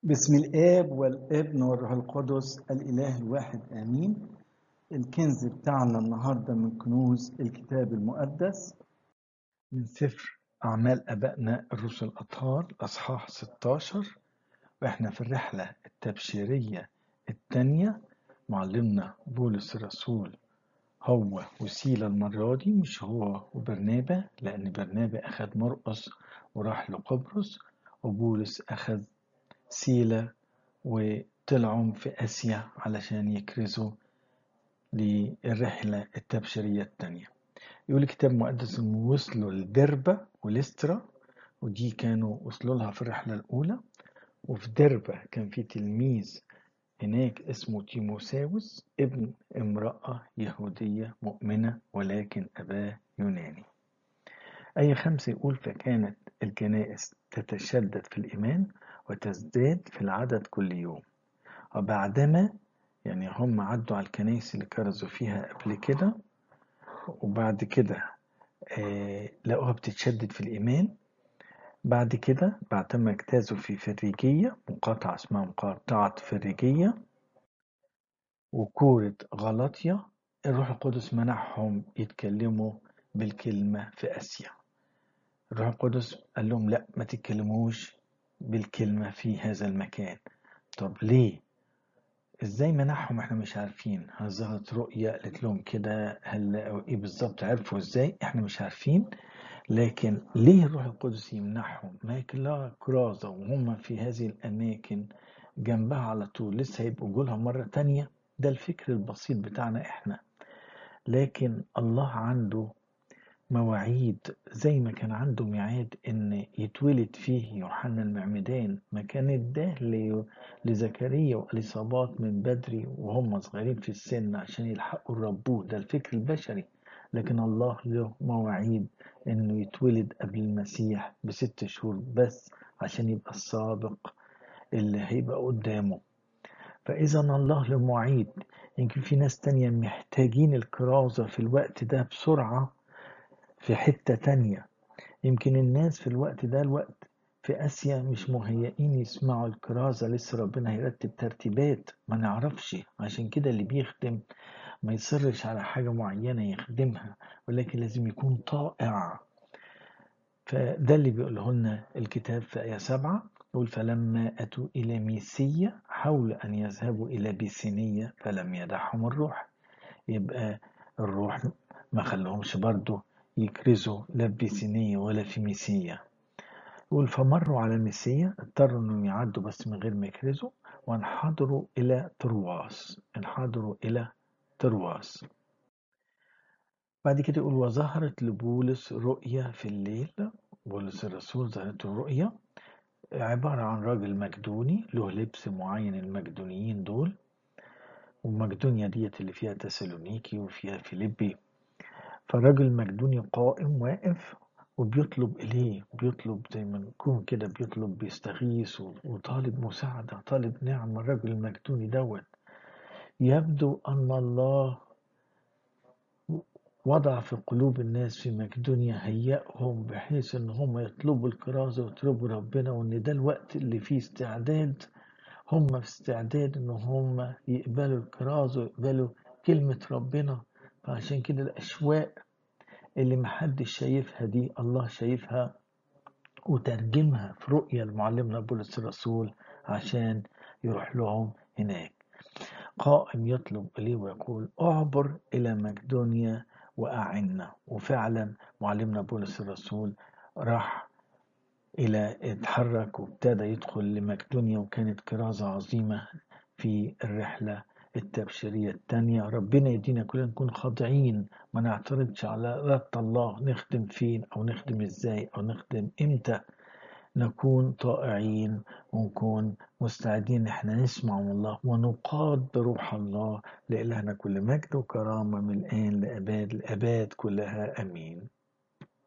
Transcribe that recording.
بسم الآب والابن والروح القدس الإله الواحد آمين الكنز بتاعنا النهاردة من كنوز الكتاب المقدس من سفر أعمال أبائنا الرسل الأطهار أصحاح 16 وإحنا في الرحلة التبشيرية الثانية معلمنا بولس الرسول هو وسيلة المرة دي مش هو وبرنابا لأن برنابا أخذ مرقس وراح لقبرص وبولس أخذ سيلة وطلعوا في آسيا علشان يكرزوا للرحلة التبشيرية التانية يقول الكتاب المقدس إنه وصلوا لدربة وليسترا ودي كانوا وصلوا لها في الرحلة الأولى وفي دربة كان في تلميذ هناك اسمه تيموساوس ابن امرأة يهودية مؤمنة ولكن أباه يوناني أي خمسة يقول فكانت الكنائس تتشدد في الإيمان وتزداد في العدد كل يوم وبعدما يعني هم عدوا على الكنائس اللي كرزوا فيها قبل كده وبعد كده آه لقوها بتتشدد في الإيمان بعد كده بعدما اجتازوا في فريجية مقاطعة اسمها مقاطعة فريجية وكورة غلطية الروح القدس منحهم يتكلموا بالكلمة في آسيا الروح القدس قال لهم لا ما تتكلموش بالكلمة في هذا المكان طب ليه ازاي منحهم احنا مش عارفين هل ظهرت رؤية قالت لهم كده هل ايه بالظبط عرفوا ازاي احنا مش عارفين لكن ليه الروح القدس يمنحهم ما كلها كرازة وهم في هذه الأماكن جنبها على طول لسه هيبقوا جولها مرة تانية ده الفكر البسيط بتاعنا احنا لكن الله عنده مواعيد زي ما كان عنده ميعاد ان يتولد فيه يوحنا المعمدان ما كان اداه لزكريا واليصابات من بدري وهم صغيرين في السن عشان يلحقوا ربوه ده الفكر البشري لكن الله له مواعيد انه يتولد قبل المسيح بست شهور بس عشان يبقى السابق اللي هيبقى قدامه فاذا الله له مواعيد يمكن في ناس تانية محتاجين الكرازة في الوقت ده بسرعة في حتة تانية يمكن الناس في الوقت ده الوقت في آسيا مش مهيئين يسمعوا الكرازة لسه ربنا هيرتب ترتيبات ما نعرفش عشان كده اللي بيخدم ما يصرش على حاجة معينة يخدمها ولكن لازم يكون طائع فده اللي بيقوله لنا الكتاب في آية سبعة يقول فلما أتوا إلى ميسية حاولوا أن يذهبوا إلى بيسينية فلم يدعهم الروح يبقى الروح ما خلوهمش برضه يكرزوا لا في بيسينية ولا في ميسية يقول فمروا على ميسية اضطروا انهم يعدوا بس من غير ما يكرزوا وانحدروا الى ترواس انحدروا الى ترواس بعد كده يقول وظهرت لبولس رؤية في الليل بولس الرسول ظهرته رؤية عبارة عن راجل مقدوني له لبس معين المقدونيين دول ومقدونيا ديت اللي فيها تسالونيكي وفيها فيليبي فالراجل المقدوني قائم واقف وبيطلب إليه بيطلب زي ما نكون كده بيطلب بيستغيث وطالب مساعدة طالب نعم الراجل المقدوني دوت يبدو أن الله وضع في قلوب الناس في مقدونيا هيئهم بحيث ان هم يطلبوا الكرازة ويطلبوا ربنا وان ده الوقت اللي فيه استعداد هم في استعداد ان هم يقبلوا الكرازة ويقبلوا كلمة ربنا فعشان كده الأشواق اللي محدش شايفها دي الله شايفها وترجمها في رؤية لمعلمنا بولس الرسول عشان يروح لهم هناك قائم يطلب إليه ويقول أعبر إلى مقدونيا وأعنا وفعلا معلمنا بولس الرسول راح إلى اتحرك وابتدى يدخل لمقدونيا وكانت كرازة عظيمة في الرحلة التبشيرية التانية ربنا يدينا كلنا نكون خاضعين ما نعترضش على إرادة الله نخدم فين أو نخدم إزاي أو نخدم إمتى نكون طائعين ونكون مستعدين إحنا نسمع من الله ونقاد بروح الله لإلهنا كل مجد وكرامة من الآن لأباد الأباد كلها أمين